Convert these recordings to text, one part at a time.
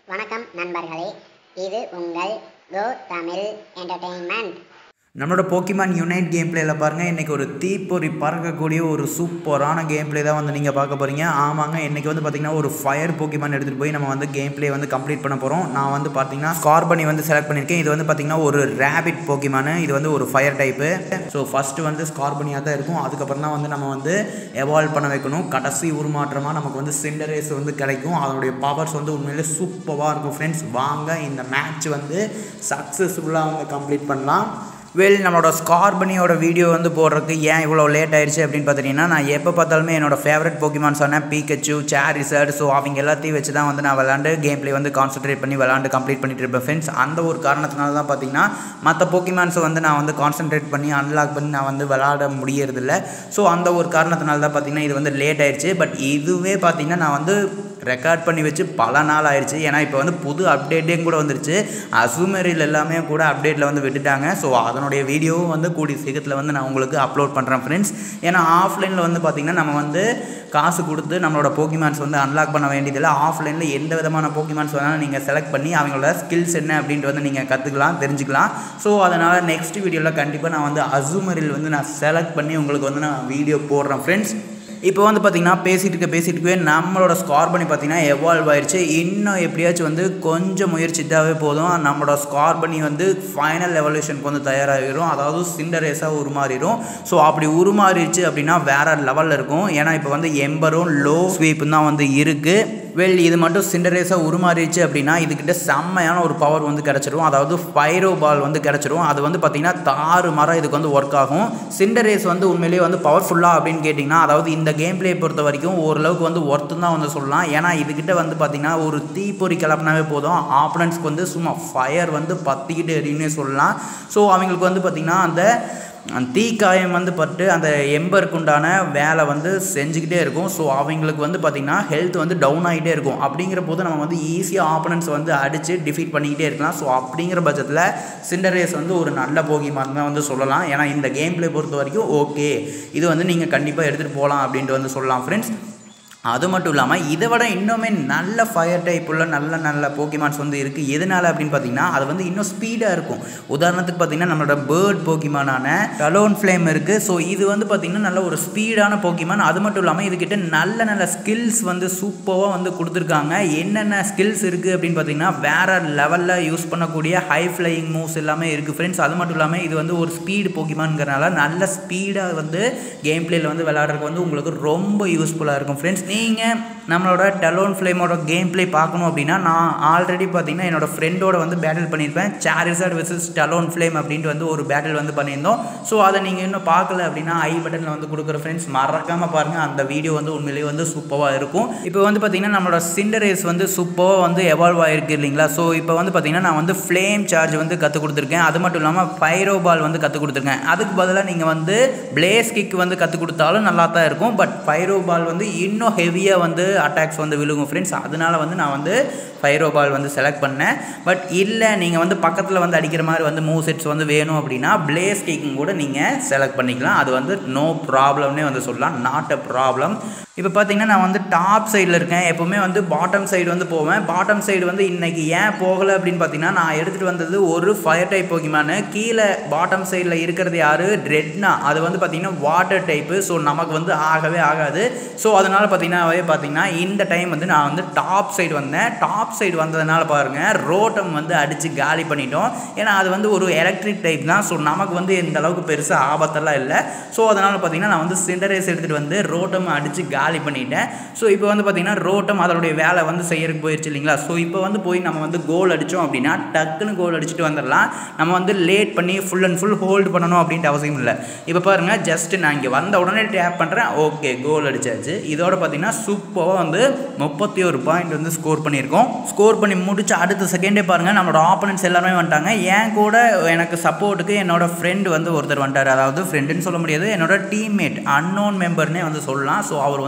வணக்கம் நண்பர்களே இது உங்கள் கோ தமிழ் என்டர்டெயின்மெண்ட் நம்மளோட போக்கிமான் யுனைட் கேம் பிளேயில் பாருங்கள் இன்றைக்கி ஒரு தீப்பொறி பறக்கக்கூடிய ஒரு சூப்பரான கேம் பிளே தான் வந்து நீங்கள் பார்க்க போகிறீங்க ஆமாங்க இன்றைக்கி வந்து பார்த்திங்கன்னா ஒரு ஃபயர் போக்கிமான் எடுத்துகிட்டு போய் நம்ம வந்து கேம் பிளே வந்து கம்ப்ளீட் பண்ண போகிறோம் நான் வந்து பார்த்தீங்கன்னா ஸ்கார்பனி வந்து செலக்ட் பண்ணியிருக்கேன் இது வந்து பார்த்திங்கன்னா ஒரு ரேபிட் போக்கிமானு இது வந்து ஒரு ஃபயர் டைப்பு ஸோ ஃபஸ்ட்டு வந்து ஸ்கார்பனியாக தான் இருக்கும் அதுக்கப்புறம் தான் வந்து நம்ம வந்து எவால்வ் பண்ண வைக்கணும் கடைசி உருமாற்றமாக நமக்கு வந்து சிண்டரேஸ் வந்து கிடைக்கும் அதனுடைய பவர்ஸ் வந்து உண்மையிலே சூப்பராக இருக்கும் ஃப்ரெண்ட்ஸ் வாங்க இந்த மேட்ச் வந்து சக்ஸஸ்ஃபுல்லாக வந்து கம்ப்ளீட் பண்ணலாம் வெல் நம்மளோட ஸ்கார்பனியோட வீடியோ வந்து போடுறதுக்கு ஏன் இவ்வளோ லேட் ஆயிடுச்சு அப்படின்னு பார்த்தீங்கன்னா நான் எப்போ பார்த்தாலுமே என்னோட ஃபேவரட் போக்கிமான் சொன்னேன் பீக்கச்சு சேரிசர்ட் ஸோ அவங்க எல்லாத்தையும் வச்சு தான் வந்து நான் விளாண்டு கேம் பிளே வந்து கான்சென்ட்ரேட் பண்ணி விளாண்டு கம்ப்ளீட் பண்ணிட்டு இருப்பேன் ஃப்ரெண்ட்ஸ் அந்த ஒரு காரணத்தினால தான் பார்த்தீங்கன்னா மற்ற போக்கிமான்ஸை வந்து நான் வந்து கான்சென்ட்ரேட் பண்ணி அன்லாக் பண்ணி நான் வந்து விளாட முடியறதில்ல ஸோ அந்த ஒரு காரணத்தினால தான் பார்த்தீங்கன்னா இது வந்து லேட் ஆயிடுச்சு பட் இதுவே பார்த்தீங்கன்னா நான் வந்து ரெக்கார்ட் பண்ணி வச்சு பல நாள் ஆயிடுச்சு ஏன்னா இப்போ வந்து புது அப்டேட்டையும் கூட வந்துருச்சு அசுமரியில் எல்லாமே கூட அப்டேட்டில் வந்து விட்டுட்டாங்க ஸோ அதனுடைய வீடியோவும் வந்து கூடிய சீக்கிரத்தில் வந்து நான் உங்களுக்கு அப்லோட் பண்ணுறேன் ஃப்ரெண்ட்ஸ் ஏன்னா ஆஃப்லைனில் வந்து பார்த்திங்கன்னா நம்ம வந்து காசு கொடுத்து நம்மளோட போக்கிமான்ஸ் வந்து அன்லாக் பண்ண வேண்டியதில்லை ஆஃப்லைனில் எந்த விதமான போக்கிமான்ஸ் வேணாலும் நீங்கள் செலக்ட் பண்ணி அவங்களோட ஸ்கில்ஸ் என்ன அப்படின்ட்டு வந்து நீங்கள் கற்றுக்கலாம் தெரிஞ்சுக்கலாம் ஸோ அதனால் நெக்ஸ்ட் வீடியோவில் கண்டிப்பாக நான் வந்து அசுமரில் வந்து நான் செலக்ட் பண்ணி உங்களுக்கு வந்து நான் வீடியோ போடுறேன் ஃப்ரெண்ட்ஸ் இப்போ வந்து பார்த்திங்கன்னா பேசிகிட்டு இருக்க பேசிகிட்டு இருக்கவே நம்மளோட ஸ்கார் பண்ணி பார்த்திங்கன்னா எவால்வ் ஆயிடுச்சு இன்னும் எப்படியாச்சும் வந்து கொஞ்சம் முயற்சித்தாவே போதும் நம்மளோட ஸ்கார் பண்ணி வந்து ஃபைனல் எவல்யூஷனுக்கு வந்து தயாராகிடும் அதாவது சிண்டரேஸாக உருமாறிடும் ஸோ அப்படி உருமாறிடுச்சு அப்படின்னா வேறு லெவலில் இருக்கும் ஏன்னா இப்போ வந்து எம்பரும் லோ ஸ்வீப்பும் தான் வந்து இருக்குது வெல் இது மட்டும் சிண்டரேஸாக உருமாறிடுச்சு அப்படின்னா இதுக்கிட்ட செம்மையான ஒரு பவர் வந்து கிடச்சிரும் அதாவது ஃபைரோ பால் வந்து கிடச்சிரும் அது வந்து பார்த்திங்கன்னா தாறு மரம் இதுக்கு வந்து ஒர்க் ஆகும் சிண்டரேஸ் வந்து உண்மையிலேயே வந்து பவர்ஃபுல்லாக அப்படின்னு கேட்டிங்கன்னா அதாவது இந்த கேம் பிளே பொறுத்த வரைக்கும் ஓரளவுக்கு வந்து ஒர்த்து தான் வந்து சொல்லலாம் ஏன்னா இதுக்கிட்ட வந்து பார்த்திங்கன்னா ஒரு தீப்பொறி கிளப்பினாவே போதும் ஆப்பனன்ஸ்க்கு வந்து சும்மா ஃபயர் வந்து பற்றிக்கிட்டு எரியுன்னே சொல்லலாம் ஸோ அவங்களுக்கு வந்து பார்த்திங்கன்னா அந்த தீக்காயம் வந்து பட்டு அந்த எம்பருக்கு உண்டான வேலை வந்து செஞ்சுக்கிட்டே இருக்கும் ஸோ அவங்களுக்கு வந்து பார்த்திங்கன்னா ஹெல்த் வந்து டவுன் ஆகிட்டே இருக்கும் அப்படிங்கிற போது நம்ம வந்து ஈஸியாக ஆப்பனன்ஸ் வந்து அடித்து டிஃபீட் பண்ணிக்கிட்டே இருக்கலாம் ஸோ அப்படிங்கிற பட்சத்தில் சிண்டரேஸ் வந்து ஒரு நல்ல போகிமான் தான் வந்து சொல்லலாம் ஏன்னா இந்த கேம் பிளே பொறுத்த வரைக்கும் ஓகே இது வந்து நீங்கள் கண்டிப்பாக எடுத்துகிட்டு போகலாம் அப்படின்ட்டு வந்து சொல்லலாம் ஃப்ரெண்ட்ஸ் அது மட்டும் இல்லாமல் இதை விட இன்னுமே நல்ல ஃபயர் டைப் உள்ள நல்ல நல்ல போக்கிமான்ஸ் வந்து இருக்குது எதனால் அப்படின்னு பார்த்தீங்கன்னா அது வந்து இன்னும் ஸ்பீடாக இருக்கும் உதாரணத்துக்கு பார்த்தீங்கன்னா நம்மளோட பேர்ட் போக்கிமானான கலோன் ஃப்ளேம் இருக்குது ஸோ இது வந்து பார்த்திங்கன்னா நல்ல ஒரு ஸ்பீடான போக்கிமான் அது மட்டும் இல்லாமல் இதுக்கிட்ட நல்ல நல்ல ஸ்கில்ஸ் வந்து சூப்பராக வந்து கொடுத்துருக்காங்க என்னென்ன ஸ்கில்ஸ் இருக்குது அப்படின்னு பார்த்தீங்கன்னா வேறு லெவலில் யூஸ் பண்ணக்கூடிய ஹை ஃப்ளையிங் மூவ்ஸ் எல்லாமே இருக்குது ஃப்ரெண்ட்ஸ் அது மட்டும் இல்லாமல் இது வந்து ஒரு ஸ்பீடு போக்கிமான்ங்கிறனால நல்ல ஸ்பீடாக வந்து கேம் பிளேயில் வந்து விளையாடுறதுக்கு வந்து உங்களுக்கு ரொம்ப யூஸ்ஃபுல்லாக இருக்கும் ஃப்ரெண்ட்ஸ் நீங்கள் நம்மளோட டெலோன் ஃப்ளேமோட கேம் பிளே பார்க்கணும் அப்படின்னா நான் ஆல்ரெடி பார்த்தீங்கன்னா என்னோட ஃப்ரெண்டோட வந்து பேட்டில் பண்ணியிருப்பேன் சாரிசர்ட் வெர்சஸ் டெலோன் ஃப்ளேம் அப்படின்ட்டு வந்து ஒரு பேட்டில் வந்து பண்ணியிருந்தோம் ஸோ அதை நீங்கள் இன்னும் பார்க்கல அப்படின்னா ஐ பட்டனில் வந்து கொடுக்குற ஃப்ரெண்ட்ஸ் மறக்காமல் பாருங்கள் அந்த வீடியோ வந்து உண்மையிலேயே வந்து சூப்பராக இருக்கும் இப்போ வந்து பார்த்தீங்கன்னா நம்மளோட சிண்டரேஸ் வந்து சூப்பராக வந்து எவால்வ் ஆகிருக்கு இல்லைங்களா ஸோ இப்போ வந்து பார்த்தீங்கன்னா நான் வந்து ஃப்ளேம் சார்ஜ் வந்து கற்றுக் கொடுத்துருக்கேன் அது மட்டும் இல்லாமல் பைரோ பால் வந்து கற்றுக் கொடுத்துருக்கேன் அதுக்கு பதிலாக நீங்கள் வந்து பிளேஸ் கிக் வந்து கற்றுக் கொடுத்தாலும் நல்லா தான் இருக்கும் பட் பைரோ பால் வந்து இன்னும் ஹெவியாக வந்து அட்டாக்ஸ் வந்து விழுகும் ஃப்ரெண்ட்ஸ் அதனால வந்து நான் வந்து ஃபைரோ பால் வந்து செலக்ட் பண்ணேன் பட் இல்லை நீங்கள் வந்து பக்கத்தில் வந்து அடிக்கிற மாதிரி வந்து மூவ் செட்ஸ் வந்து வேணும் அப்படின்னா பிளேஸ் கிக்கும் கூட நீங்கள் செலக்ட் பண்ணிக்கலாம் அது வந்து நோ ப்ராப்ளம்னே வந்து சொல்லலாம் நாட் அ ப்ராப்ளம் இப்போ பார்த்தீங்கன்னா நான் வந்து டாப் சைடில் இருக்கேன் எப்போவுமே வந்து பாட்டம் சைடு வந்து போவேன் பாட்டம் சைடு வந்து இன்றைக்கி ஏன் போகலை அப்படின்னு பார்த்தீங்கன்னா நான் எடுத்துகிட்டு வந்தது ஒரு ஃபயர் டைப் போக்கிமானு கீழே பாட்டம் சைடில் இருக்கிறது யார் ரெட்னா அது வந்து பார்த்திங்கன்னா வாட்டர் டைப்பு ஸோ நமக்கு வந்து ஆகவே ஆகாது ஸோ அதனால் பார்த்தீங்கன்னாவே பார்த்தீங்கன்னா இந்த டைம் வந்து நான் வந்து டாப் சைடு வந்தேன் டாப் சைடு வந்ததுனால பாருங்கள் ரோட்டம் வந்து அடித்து காலி பண்ணிட்டோம் ஏன்னா அது வந்து ஒரு எலக்ட்ரிக் டைப் தான் ஸோ நமக்கு வந்து இந்த அளவுக்கு பெருசாக ஆபத்தெல்லாம் இல்லை ஸோ அதனால் பார்த்தீங்கன்னா நான் வந்து சிண்டரேஸ் எடுத்துகிட்டு வந்து ரோட்டம் அடித்து காலி பண்ணிட்டேன் ஸோ இப்போ வந்து பார்த்திங்கன்னா ரோட்டம் அதனுடைய வேலை வந்து செய்யறதுக்கு போயிடுச்சு இல்லைங்களா ஸோ இப்போ வந்து போய் நம்ம வந்து கோல் அடித்தோம் அப்படின்னா டக்குன்னு கோல் அடிச்சுட்டு வந்துடலாம் நம்ம வந்து லேட் பண்ணி ஃபுல் அண்ட் ஃபுல் ஹோல்டு பண்ணணும் அப்படின்ட்டு அவசியம் இல்லை இப்போ பாருங்கள் ஜஸ்ட் நான் இங்கே வந்த உடனே டேப் பண்ணுறேன் ஓகே கோல் அடிச்சாச்சு இதோட பார்த்தீங்கன்னா சூப்பராக வந்து முப்பத்தி ஒரு பாயிண்ட் வந்து ஸ்கோர் பண்ணியிருக்கோம் ஸ்கோர் பண்ணி முடிச்சு அடுத்த செகண்டே பாருங்கள் நம்மளோட ஆப்பனன்ட்ஸ் எல்லாருமே வந்துட்டாங்க ஏன் கூட எனக்கு சப்போர்ட்டுக்கு என்னோட ஃப்ரெண்டு வந்து ஒருத்தர் வந்துட்டார் அதாவது ஃப்ரெண்டுன்னு சொல்ல முடியாது என்னோட டீம்மேட் அன்னோன் மெம்பர்னே வந்து சொல்லலாம் ஸோ அவர்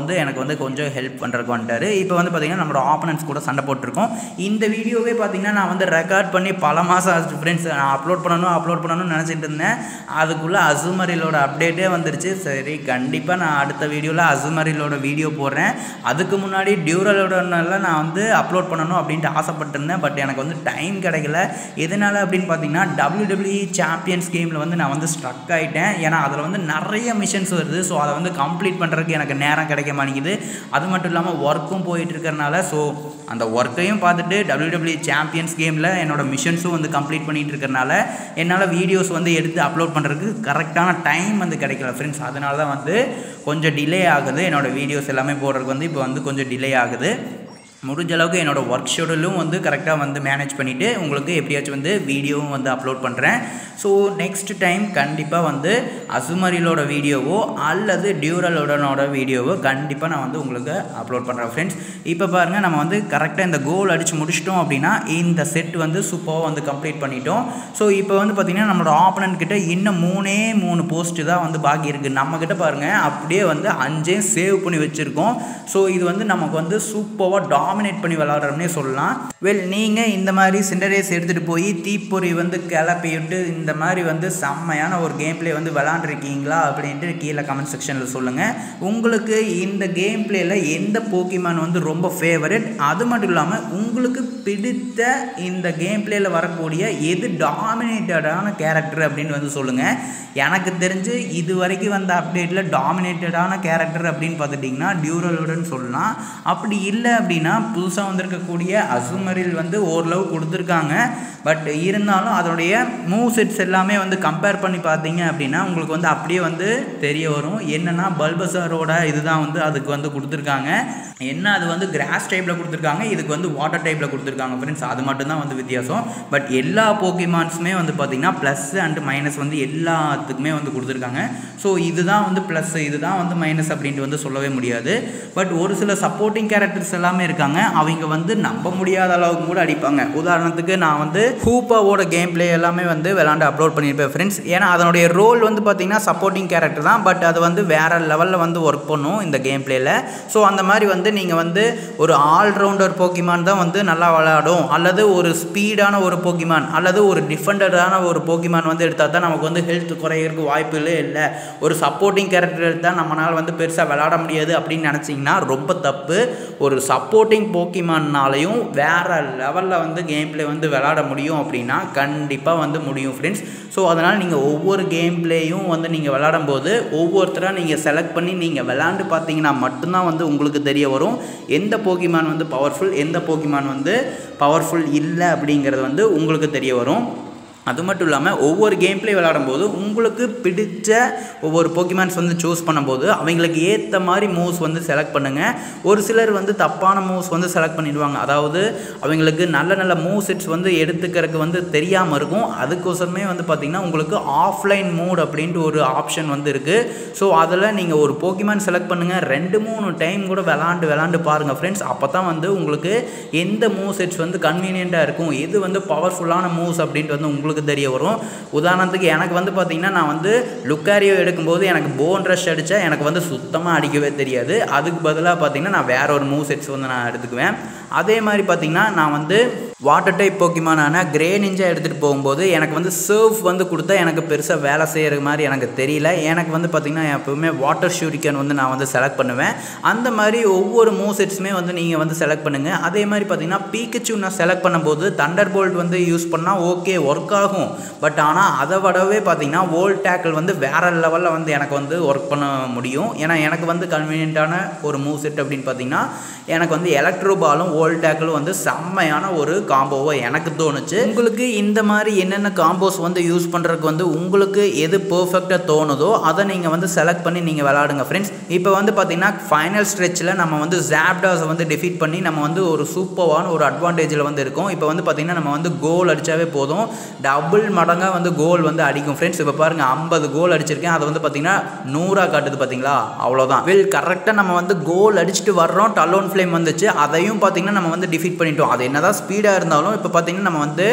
வந்து எனக்கு வந்து கொஞ்சம் ஹெல்ப் பண்ணுறதுக்கு வந்துட்டார் இப்போ வந்து பார்த்திங்கன்னா நம்மளோட ஆப்பனன்ஸ் கூட சண்டை போட்டிருக்கோம் இந்த வீடியோவே பார்த்திங்கன்னா நான் வந்து ரெக்கார்ட் பண்ணி பல மாதம் ஆச்சு ஃப்ரெண்ட்ஸ் நான் அப்லோட் பண்ணணும் அப்லோட் பண்ணணும்னு நினச்சிட்டு இருந்தேன் அதுக்குள்ளே அசுமரிலோட அப்டேட்டே வந்துருச்சு சரி கண்டிப்பாக நான் அடுத்த வீடியோவில் அசுமரிலோட வீடியோ போடுறேன் அதுக்கு முன்னாடி டியூரலோடனெல்லாம் நான் வந்து அப்லோட் பண்ணணும் அப்படின்ட்டு ஆசைப்பட்டிருந்தேன் பட் எனக்கு வந்து டைம் கிடைக்கல எதனால் அப்படின்னு பார்த்தீங்கன்னா WWE சாம்பியன்ஸ் கேமில் வந்து நான் வந்து ஸ்ட்ரக் ஆகிட்டேன் ஏன்னா அதில் வந்து நிறைய மிஷன்ஸ் வருது ஸோ அதை வந்து கம்ப்ளீட் பண்ணுறதுக்கு எனக்கு நேரம் கிடைக்க மாட்டேங்குது அது மட்டும் இல்லாமல் ஒர்க்கும் போயிட்டு இருக்கறனால ஸோ அந்த ஒர்க்கையும் பார்த்துட்டு WWE சாம்பியன்ஸ் கேமில் என்னோட மிஷன்ஸும் வந்து கம்ப்ளீட் பண்ணிகிட்டு இருக்கறனால என்னால் வீடியோஸ் வந்து எடுத்து அப்லோட் பண்ணுறதுக்கு கரெக்டான டைம் வந்து கிடைக்கல ஃப்ரெண்ட்ஸ் அதனால தான் வந்து கொஞ்சம் டிலே ஆகுது என்னோடய வீடியோஸ் எல்லாமே போடுறதுக்கு வந்து இப்போ வந்து கொஞ்சம் டிலே ஆகுது முடிஞ்ச அளவுக்கு என்னோடய ஒர்க் ஷெடியூலும் வந்து கரெக்டாக வந்து மேனேஜ் பண்ணிவிட்டு உங்களுக்கு எப்படியாச்சும் வந்து வீடியோவும் வந்து அப்லோட் பண்ணுறேன் ஸோ நெக்ஸ்ட் டைம் கண்டிப்பாக வந்து அசுமரிலோட வீடியோவோ அல்லது டியூரலோடனோட வீடியோவோ கண்டிப்பாக நான் வந்து உங்களுக்கு அப்லோட் பண்ணுறேன் ஃப்ரெண்ட்ஸ் இப்போ பாருங்கள் நம்ம வந்து கரெக்டாக இந்த கோல் அடித்து முடிச்சிட்டோம் அப்படின்னா இந்த செட் வந்து சூப்பராக வந்து கம்ப்ளீட் பண்ணிட்டோம் ஸோ இப்போ வந்து பார்த்திங்கன்னா நம்மளோட ஆப்பனன்ட் கிட்ட இன்னும் மூணே மூணு போஸ்ட்டு தான் வந்து பாக்கி இருக்குது நம்மக்கிட்ட பாருங்கள் அப்படியே வந்து அஞ்சே சேவ் பண்ணி வச்சுருக்கோம் ஸோ இது வந்து நமக்கு வந்து சூப்பராக டாமினேட் பண்ணி விளாட்றோம்னே சொல்லலாம் வெல் நீங்கள் இந்த மாதிரி சிண்டரேஸ் எடுத்துகிட்டு போய் தீப்பொறி வந்து கிளப்பி விட்டு இந்த மாதிரி வந்து செம்மையான ஒரு கேம் பிளே வந்து விளாண்டுருக்கீங்களா அப்படின்ட்டு கீழே கமெண்ட் செக்ஷனில் சொல்லுங்கள் உங்களுக்கு இந்த கேம் பிளேயில் எந்த போக்கிமான் வந்து ரொம்ப ஃபேவரட் அது மட்டும் இல்லாமல் உங்களுக்கு பிடித்த இந்த கேம் பிளேயில் வரக்கூடிய எது டாமினேட்டடான கேரக்டர் அப்படின்னு வந்து சொல்லுங்கள் எனக்கு தெரிஞ்சு இது வரைக்கும் வந்த அப்டேட்டில் டாமினேட்டடான கேரக்டர் அப்படின்னு பார்த்துட்டிங்கன்னா டியூரலுடன் சொல்லலாம் அப்படி இல்லை அப்படின்னா புதுசாக வந்திருக்கக்கூடிய அசுமரில் வந்து ஓரளவு கொடுத்துருக்காங்க பட் இருந்தாலும் அதனுடைய மூவ் செட்ஸ் எல்லாமே வந்து கம்பேர் பண்ணி பார்த்தீங்க அப்படின்னா உங்களுக்கு வந்து அப்படியே வந்து தெரிய வரும் என்னென்னா பல்பசாரோட இதுதான் வந்து அதுக்கு வந்து கொடுத்துருக்காங்க என்ன அது வந்து கிராஸ் டைப்பில் கொடுத்துருக்காங்க இதுக்கு வந்து வாட்டர் டைப்பில் கொடுத்துருக்காங்க ஃப்ரெண்ட்ஸ் அது மட்டும்தான் வந்து வித்தியாசம் பட் எல்லா போக்கிமான்ஸுமே வந்து பார்த்திங்கன்னா ப்ளஸ் அண்ட் மைனஸ் வந்து எல்லாத்துக்குமே வந்து கொடுத்துருக்காங்க ஸோ இதுதான் வந்து ப்ளஸ் இதுதான் வந்து மைனஸ் அப்படின்ட்டு வந்து சொல்லவே முடியாது பட் ஒரு சில சப்போர்ட்டிங் கேரக்டர்ஸ் எல்லாமே இருக்காங்க அவங்க வந்து நம்ப முடியாத அளவுக்கு கூட அடிப்பாங்க உதாரணத்துக்கு நான் வந்து ஹூப்பாவோட கேம் பிளே எல்லாமே வந்து விளாண்டு அப்லோட் பண்ணியிருப்பேன் ஃப்ரெண்ட்ஸ் ஏன்னா அதனுடைய ரோல் வந்து பார்த்திங்கன்னா சப்போர்ட்டிங் கேரக்டர் தான் பட் அது வந்து வேறு லெவலில் வந்து ஒர்க் பண்ணும் இந்த கேம் பிளேயில் ஸோ அந்த மாதிரி வந்து நீங்கள் வந்து ஒரு ஆல்ரவுண்டர் போக்கிமான் தான் வந்து நல்லா விளையாடும் அல்லது ஒரு ஸ்பீடான ஒரு போக்கிமான் அல்லது ஒரு டிஃபெண்டடான ஒரு போக்கிமான் வந்து எடுத்தால் தான் நமக்கு வந்து ஹெல்த் குறையிறதுக்கு வாய்ப்புகளே இல்லை ஒரு சப்போர்ட்டிங் கேரக்டர் எடுத்தால் நம்மளால் வந்து பெருசாக விளாட முடியாது அப்படின்னு நினச்சிங்கன்னா ரொம்ப தப்பு ஒரு சப்போர்ட்டிங் போக்கிமான்னாலையும் வேறு லெவலில் வந்து கேம் பிளே வந்து விளாட முடியும் அப்படின்னா கண்டிப்பாக வந்து முடியும் ஃப்ரெண்ட்ஸ் ஸோ அதனால் நீங்கள் ஒவ்வொரு கேம் பிளேயும் வந்து நீங்கள் விளாடும் போது ஒவ்வொருத்தராக நீங்கள் செலக்ட் பண்ணி நீங்கள் விளாண்டு பார்த்தீங்கன்னா மட்டும்தான் வந்து உங்களுக்கு தெரிய வரும் எந்த போக்கிமான் வந்து பவர்ஃபுல் எந்த போக்கிமான் வந்து பவர்ஃபுல் இல்லை அப்படிங்கிறது வந்து உங்களுக்கு தெரிய வரும் அது மட்டும் இல்லாமல் ஒவ்வொரு கேம் பிளே விளாடும்போது உங்களுக்கு பிடிச்ச ஒவ்வொரு போக்கிமான்ஸ் வந்து சூஸ் பண்ணும்போது அவங்களுக்கு ஏற்ற மாதிரி மூவ்ஸ் வந்து செலக்ட் பண்ணுங்கள் ஒரு சிலர் வந்து தப்பான மூவ்ஸ் வந்து செலக்ட் பண்ணிடுவாங்க அதாவது அவங்களுக்கு நல்ல நல்ல மூவ் செட்ஸ் வந்து எடுத்துக்கிறதுக்கு வந்து தெரியாமல் இருக்கும் அதுக்கோசரமே வந்து பார்த்திங்கன்னா உங்களுக்கு ஆஃப்லைன் மூட் அப்படின்ட்டு ஒரு ஆப்ஷன் வந்து இருக்குது ஸோ அதில் நீங்கள் ஒரு போக்கிமான் செலக்ட் பண்ணுங்கள் ரெண்டு மூணு டைம் கூட விளாண்டு விளாண்டு பாருங்கள் ஃப்ரெண்ட்ஸ் அப்போ தான் வந்து உங்களுக்கு எந்த மூவ் செட்ஸ் வந்து கன்வீனியண்ட்டாக இருக்கும் எது வந்து பவர்ஃபுல்லான மூவ்ஸ் அப்படின்ட்டு வந்து உங்களுக்கு உங்களுக்கு தெரிய வரும் உதாரணத்துக்கு எனக்கு வந்து பார்த்திங்கன்னா நான் வந்து லுக்காரியோ எடுக்கும்போது எனக்கு போன் ரஷ் அடித்தா எனக்கு வந்து சுத்தமாக அடிக்கவே தெரியாது அதுக்கு பதிலாக பார்த்திங்கன்னா நான் வேற ஒரு மூவ் செட்ஸ் வந்து நான் எடுத்துக்குவேன் அதே மாதிரி பார்த்திங்கன்னா நான் வந்து வாட்டர் டைப் போக்கிமானான கிரே நிஞ்சா எடுத்துகிட்டு போகும்போது எனக்கு வந்து சர்ஃப் வந்து கொடுத்தா எனக்கு பெருசாக வேலை செய்கிற மாதிரி எனக்கு தெரியல எனக்கு வந்து பார்த்திங்கன்னா எப்போவுமே வாட்டர் ஷூரிக்கன் வந்து நான் வந்து செலக்ட் பண்ணுவேன் அந்த மாதிரி ஒவ்வொரு மூவ் செட்ஸுமே வந்து நீங்கள் வந்து செலக்ட் பண்ணுங்கள் அதே மாதிரி பார்த்திங்கன்னா பீக்கச்சு நான் செலக்ட் பண்ணும்போது தண்டர் போல்ட் வந்து யூஸ் பண்ணால் ஓகே ஒர்க் ஆகும் பட் ஆனால் அதை விடவே பார்த்திங்கன்னா ஓல்ட் டேக்கிள் வந்து வேறு லெவலில் வந்து எனக்கு வந்து ஒர்க் பண்ண முடியும் ஏன்னா எனக்கு வந்து கன்வீனியண்ட்டான ஒரு மூவ் செட் அப்படின்னு பார்த்திங்கன்னா எனக்கு வந்து எலக்ட்ரோ பாலும் ஓல்ட் டேக்கிளும் வந்து செம்மையான ஒரு காம்போவோ எனக்கு தோணுச்சு உங்களுக்கு இந்த மாதிரி என்னென்ன காம்போஸ் வந்து யூஸ் பண்ணுறதுக்கு வந்து உங்களுக்கு எது பர்ஃபெக்டாக தோணுதோ அதை நீங்கள் வந்து செலக்ட் பண்ணி நீங்கள் விளாடுங்க ஃப்ரெண்ட்ஸ் இப்போ வந்து பார்த்தீங்கன்னா ஃபைனல் ஸ்ட்ரெச்சில் நம்ம வந்து ஜாப்டாஸை வந்து டிஃபீட் பண்ணி நம்ம வந்து ஒரு சூப்பரான ஒரு அட்வான்டேஜில் வந்து இருக்கோம் இப்போ வந்து பார்த்திங்கன்னா நம்ம வந்து கோல் அடித்தாவே போதும் டபுள் மடங்காக வந்து கோல் வந்து அடிக்கும் ஃப்ரெண்ட்ஸ் இப்போ பாருங்கள் ஐம்பது கோல் அடிச்சிருக்கேன் அதை வந்து பார்த்திங்கன்னா நூறாக காட்டுது பார்த்தீங்களா அவ்வளோதான் வெல் கரெக்டாக நம்ம வந்து கோல் அடிச்சுட்டு வர்றோம் டலோன் ஃப்ளேம் வந்துச்சு அதையும் பார்த்திங்கன்னா நம்ம வந்து டிஃபீட் பண்ணிட்டோம் அது என்னதான் ஸ்பீடாக இருந்தாலும் இப்போ பார்த்திங்கன்னா நம்ம வந்து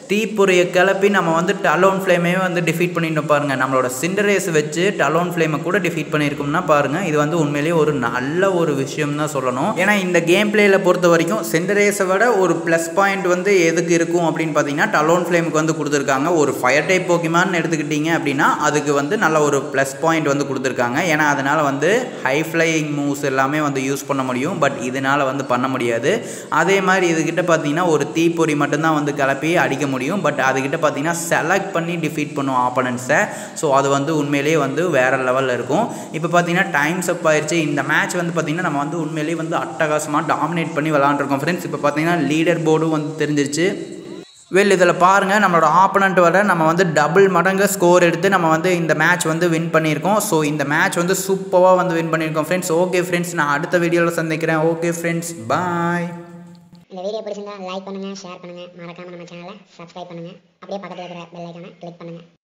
தீப்பொறியை கிளப்பி நம்ம வந்து டலோன் ஃப்ளேமே வந்து டிஃபீட் பண்ணிட்டு பாருங்க நம்மளோட சிண்டரேஸ் வச்சு டலோன் ஃப்ளேமை கூட டிஃபீட் பண்ணியிருக்கோம்னா பாருங்க இது வந்து உண்மையிலேயே ஒரு நல்ல ஒரு விஷயம் தான் சொல்லணும் ஏன்னா இந்த கேம் பிளேயில் பொறுத்த வரைக்கும் சிண்டரேஸை விட ஒரு ப்ளஸ் பாயிண்ட் வந்து எதுக்கு இருக்கும் அப்படின்னு பார்த்தீங்கன்னா டலோன் ஃப்ளேமுக்கு வந்து கொடுத்துருக்காங்க ஒரு ஃபயர் டைப் போக்கிமான்னு எடுத்துக்கிட்டீங்க அப்படின்னா அதுக்கு வந்து நல்ல ஒரு ப்ளஸ் பாயிண்ட் வந்து கொடுத்துருக்காங்க ஏன்னா அதனால் வந்து ஹை ஃப்ளையிங் மூவ்ஸ் எல்லாமே வந்து யூஸ் பண்ண முடியும் பட் இதனால் வந்து பண்ண முடியாது அதே மாதிரி இதுகிட்ட பார்த்தீங்கன்னா ஒரு தீப்பொறி மட்டும்தான் வந்து கிளப்பி அடிக்க முடியும் பட் அதுக்கிட்ட பார்த்தீங்கன்னா செலக்ட் பண்ணி டிஃபீட் பண்ணும் ஆப்பனன்ஸை ஸோ அது வந்து உண்மையிலேயே வந்து வேறு லெவலில் இருக்கும் இப்போ பார்த்தீங்கன்னா டைம்ஸ் அப் ஆயிடுச்சு இந்த மேட்ச் வந்து பார்த்தீங்கன்னா நம்ம வந்து உண்மையிலேயே வந்து அட்டகாசமாக டாமினேட் பண்ணி விளாண்டுருக்கோம் ஃப்ரெண்ட்ஸ் இப்போ பார்த்தீங்கன்னா லீடர் போர்டும் வந்து தெரிஞ்சிருச்சு வெல் இதில் பாருங்கள் நம்மளோட ஆப்பனண்ட் வர நம்ம வந்து டபுள் மடங்கு ஸ்கோர் எடுத்து நம்ம வந்து இந்த மேட்ச் வந்து வின் பண்ணியிருக்கோம் ஸோ இந்த மேட்ச் வந்து சூப்பராக வந்து வின் பண்ணியிருக்கோம் ஃப்ரெண்ட்ஸ் ஓகே ஃப்ரெண்ட்ஸ் நான் அடுத்த வீடியோவில் சந்திக்கிறேன் ஓகே ஃப்ரெண்ட்ஸ் பாய் இந்த வீடியோ பிடிச்சிருந்தா லைக் பண்ணுங்க ஷேர் பண்ணுங்க மறக்காம நம்ம சேனலை சப்ஸ்கிரைப் பண்ணுங்க அப்படியே பக்கத்தில் இருக்கிற பெல் ஐக்கானை கிளிக் பண்ணுங்க